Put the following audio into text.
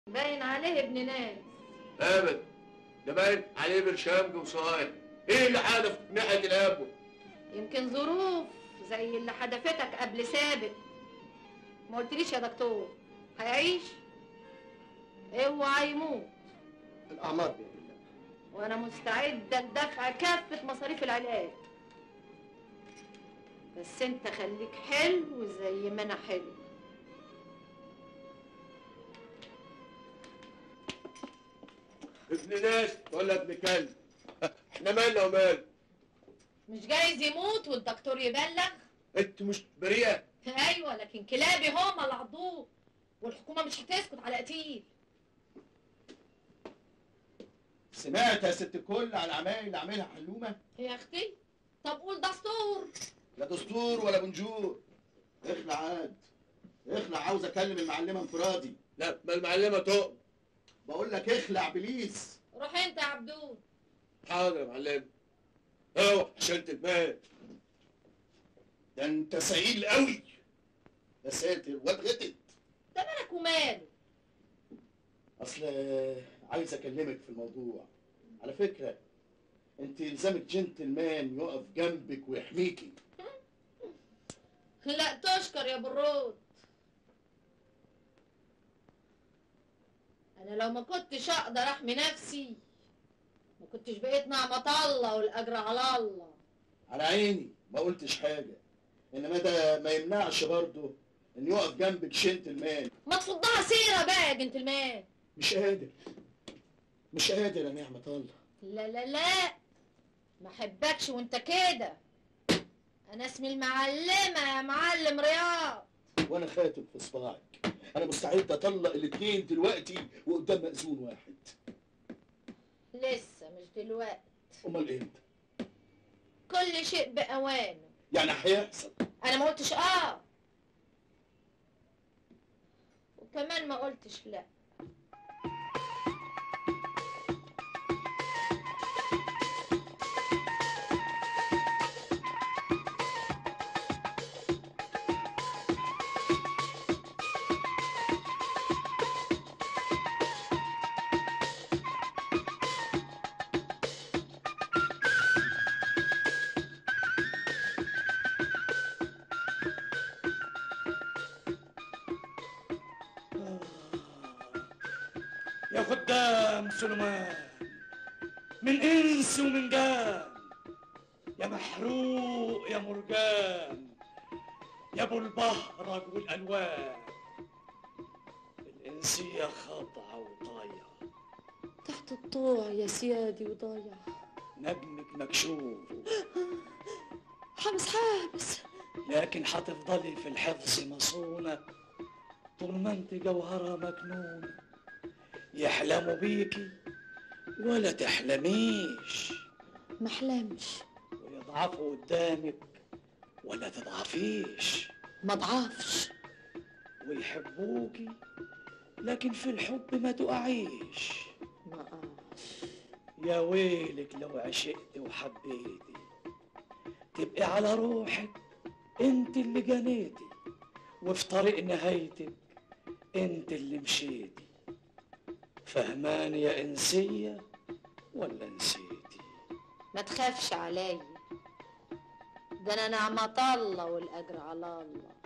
باين عليه ابن ناس ابدا ده باين عليه برشامج وصايع ايه اللي حدف ناحيه الابو يمكن ظروف زي اللي حدفتك قبل سابق ما قلتليش يا دكتور هيعيش اوعى يموت الاعمار بيد الله وانا مستعده لدفع كافه مصاريف العلاج بس انت خليك حلو زي ما انا حلو ابن ناس ولا ابن كلب احنا مالنا ومال مش جايز يموت والدكتور يبلغ انت مش بريئه ايوه لكن كلابي هما اللي عضوه والحكومه مش هتسكت على قتيل سمعت يا ست الكل على العمايل اللي عاملها حلومه يا اختي طب قول دستور لا دستور ولا بنجور اخلع عاد اخلع عاوز اكلم المعلمه انفرادي لا ما المعلمه تقم بقول لك اخلع بليز روح انت يا عبدون حاضر يا معلم اوعى عشان المال ده انت سعيد قوي يا ساتر واد غتت ده مالك وماله اصل عايز اكلمك في الموضوع على فكره انت الزامك جنتلمان يقف جنبك ويحميكي لا تشكر يا برود انا لو ما كنتش اقدر احمي نفسي ما كنتش بقيت نعمة الله والاجر على الله على عيني ما قلتش حاجه انما ده ما يمنعش برضه ان يقف جنبك جنتلمان ما تصدها سيرة بقى يا جنتلمان مش قادر مش قادر يا نعمة الله لا لا لا ما احبكش وانت كده انا اسمي المعلمة يا معلم رياض وانا خاتم في صباعك انا مستعد اطلق الاتنين دلوقتي وقدام مأذون واحد لسه مش دلوقتي امال امتى كل شيء باوانه يعني هيحصل انا ما قلتش اه وكمان ما قلتش لا يا خدام سليمان من انس ومن جان يا محروق يا مرجان يا ابو البهرج والالوان الانسيه خاضعه وطايعه تحت الطوع يا سيادي وضايع نجمك مكشوف حابس حابس لكن هتفضلي في الحفظ مصونة طول ما انت جوهرة مكنونة يحلموا بيكي ولا تحلميش محلمش ويضعفوا قدامك ولا تضعفيش ما ضعفش ويحبوكي لكن في الحب ما تقعيش ما قعش يا ويلك لو عشقت وحبيتي تبقي على روحك انت اللي جنيتي وفي طريق نهايتك انت اللي مشيتي فهماني يا انسية ولا نسيتي ما تخافش عليا ده انا نعمة الله والاجر على الله